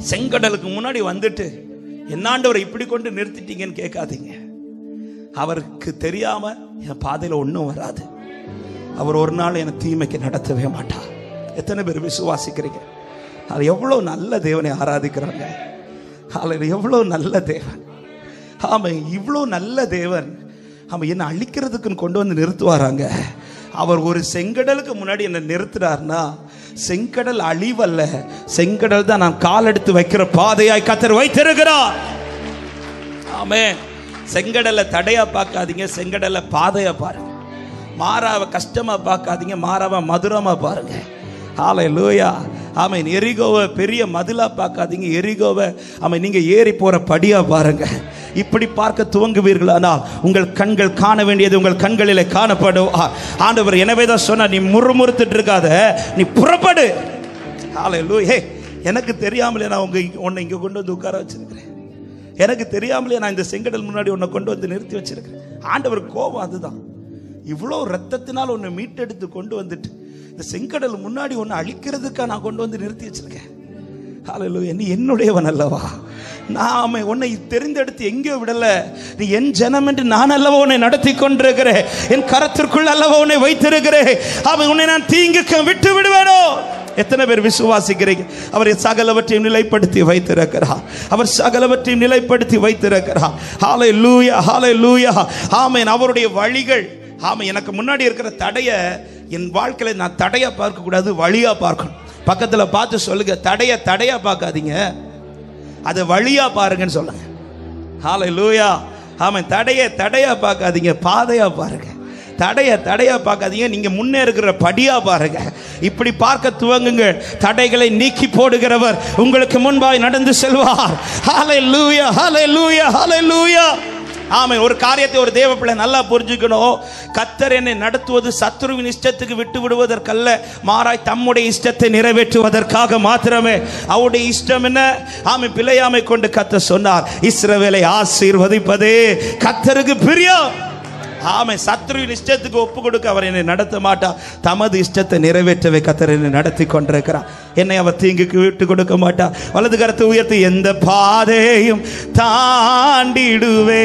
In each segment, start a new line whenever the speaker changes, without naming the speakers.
செங்கடலுக்கு முன்னாடி வந்துட்டு என்னாண்டவரை இப்படி கொண்டு நிறுத்திட்டீங்கன்னு கேட்காதீங்க அவருக்கு தெரியாம என் பாதையில ஒன்றும் வராது அவர் ஒரு நாள் என்னை தீமைக்கு நடத்தவே மாட்டார் எத்தனை பேர் விசுவாசிக்கிறீங்க அது எவ்வளோ நல்ல தேவனை ஆராதிக்கிறாங்க அதில் எவ்வளோ நல்ல தேவன் ஆமாம் இவ்வளோ நல்ல தேவன் ஆமாம் என்னை அழிக்கிறதுக்குன்னு கொண்டு வந்து நிறுத்துவாராங்க அவர் ஒரு செங்கடலுக்கு முன்னாடி என்னை நிறுத்துறாருன்னா செங்கடல் அழிவல்ல செங்கடல் தான் நான் கால் எடுத்து வைக்கிற பாதையாய் கத்தர் வைத்திருக்கிறார் ஆமே செங்கடலை தடையா பார்க்காதீங்க செங்கடலை பாதையா பாருங்க மாறாவை கஷ்டமா பார்க்காதீங்க மாறாவை மதுரமா பாருங்க ஆலை லூயா ஆமாம் எரிகோவை பெரிய மதிலா பார்க்காதீங்க எரிகோவை ஆமாம் நீங்க ஏறி போற படியா பாருங்க இப்படி பார்க்க துவங்குவீர்களானால் உங்கள் கண்கள் காண வேண்டியது உங்கள் கண்களிலே காணப்படும் ஆ, ஆண்டவர் எனவே தான் சொன்னா நீ முறுமுறுத்துட்டு இருக்காத நீ புறப்படு ஆலை ஹே எனக்கு தெரியாமலே நான் உங்க உன்னை இங்க கொண்டு வந்து உட்கார வச்சிருக்கிறேன் எனக்கு தெரியாமலே நான் இந்த செங்கடல் முன்னாடி உன்னை கொண்டு வந்து நிறுத்தி வச்சிருக்கிறேன் ஆண்டவர் கோபம் அதுதான் இவ்வளோ ரத்தத்தினால் உன்னை மீட்டெடுத்து கொண்டு வந்துட்டு இந்த செங்கடல் முன்னாடி உன்னை அழிக்கிறதுக்காக நான் கொண்டு வந்து நிறுத்தி வச்சிருக்கேன் ஹalleluya நீ என்னுடையவன் அல்லவா நாம உன்னை தெரிந்தெடுத்து எங்கேயோ விடல நீ என் ஜனம் என்று நான் அல்லவா உன்னை நடத்தி கொண்டிருக்கிறேன் என் கரத்திற்குள் அல்லவா உன்னை வைத்திருக்கிறேன் அவன் உன்னை நான் தீங்குக்கு விட்டு விடுவேனோ எத்தனை பேர் விசுவாசிக்கிறீங்க அவர் சகலவற்றையும் நிலைப்படுத்தி வைத்திருக்கிறார் அவர் சகலவற்றையும் நிலைப்படுத்தி வைத்திருக்கிறார் ஹாலை லூயா ஹாலை லூயா ஆமேன் அவருடைய வழிகள் ஆமை எனக்கு முன்னாடி இருக்கிற தடைய என் வாழ்க்கையில நான் தடையா பார்க்க கூடாது வழியா பார்க்கணும் பக்கத்துல பார்த்து சொல்லுங்க தடைய தடையா பார்க்காதீங்க அதை வழியா பாருங்கன்னு சொல்லுங்க ஹாலை லூயா ஆமாம் தடைய தடையா பார்க்காதீங்க பாதையா பாருங்க தடைய தடையா பார்க்காதீங்க நீங்க முன்னேறுகிற படியா பாருங்க இப்படி பார்க்க துவங்குங்க தடைகளை நீக்கி போடுகிறவர் உங்களுக்கு முன்பாய் நடந்து செல்வார் ஹாலை லூயா ஹாலை லூயா ஹாலை லூயா ஆமை ஒரு காரியத்தை ஒரு தேவ பிள்ளை நல்லா புரிஞ்சுக்கணும் கத்தர் என்னை நடத்துவது சத்துருவின் இஷ்டத்துக்கு விட்டு விடுவதற்கல்ல மாறாய் தம்முடைய இஷ்டத்தை நிறைவேற்றுவதற்காக மாத்திரமே அவருடைய இஷ்டம் என்ன ஆமை பிள்ளையாமை கொண்டு கத்த சொன்னார் இஸ்ரவேலை ஆசீர்வதிப்பதே கத்தருக்கு பிரியம் ஆமை சத்ருவின் இஷ்டத்துக்கு ஒப்பு கொடுக்க அவர் என்னை நடத்த மாட்டார் தமது இஷ்டத்தை நிறைவேற்றவே கத்தர் என்னை நடத்தி கொண்டிருக்கிறார் என்னை அவர் தீங்குக்கு விட்டு கொடுக்க மாட்டார் வலது கரத்தை உயர்த்தி எந்த பாதையும் தாண்டிடுவே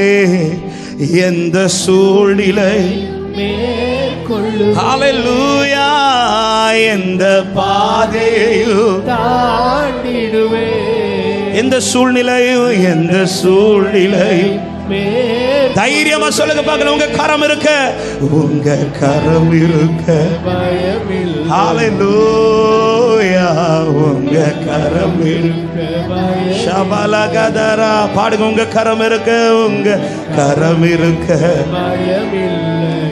எந்த சூழ்நிலை
மேற்கொள்ளு
ஹalleluya எந்த பாதையும்
தாண்டிடுவே
எந்த சூழ்நிலையும் எந்த சூழ்நிலையும்
மேற்
தைரியமா சொல்லுங்க பார்க்கணும் உங்க கரம் இருக்க உங்க கரம் இருக்க
பயமில்
ஹalleluya உங்க கரம் இருக்க
பய
ஷபலகதரா பாடுங்க உங்க கரம் இருக்க உங்க கரம் இருக்க
பயமில்லை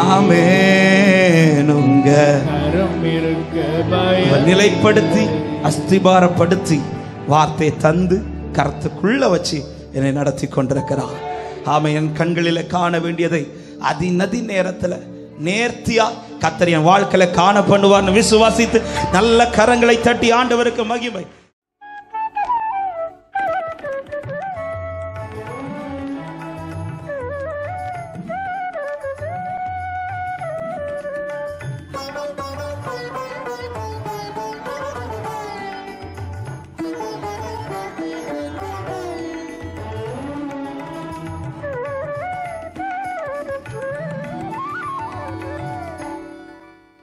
ஆமென் உங்க
கரம் இருக்க பயம்
அவர் நிலைப்படுத்தி அஸ்திபாரப்படுத்தி வார்த்தை தந்து கருத்துக்குள்ள வச்சு என்னை நடத்தி கொண்டிருக்கிறார் ஆமை என் கண்களில காண வேண்டியதை அதிநதி நேரத்துல நேர்த்தியா கத்தர் என் வாழ்க்கையில காண பண்ணுவார்னு விசுவாசித்து நல்ல கரங்களை தட்டி ஆண்டவருக்கு மகிமை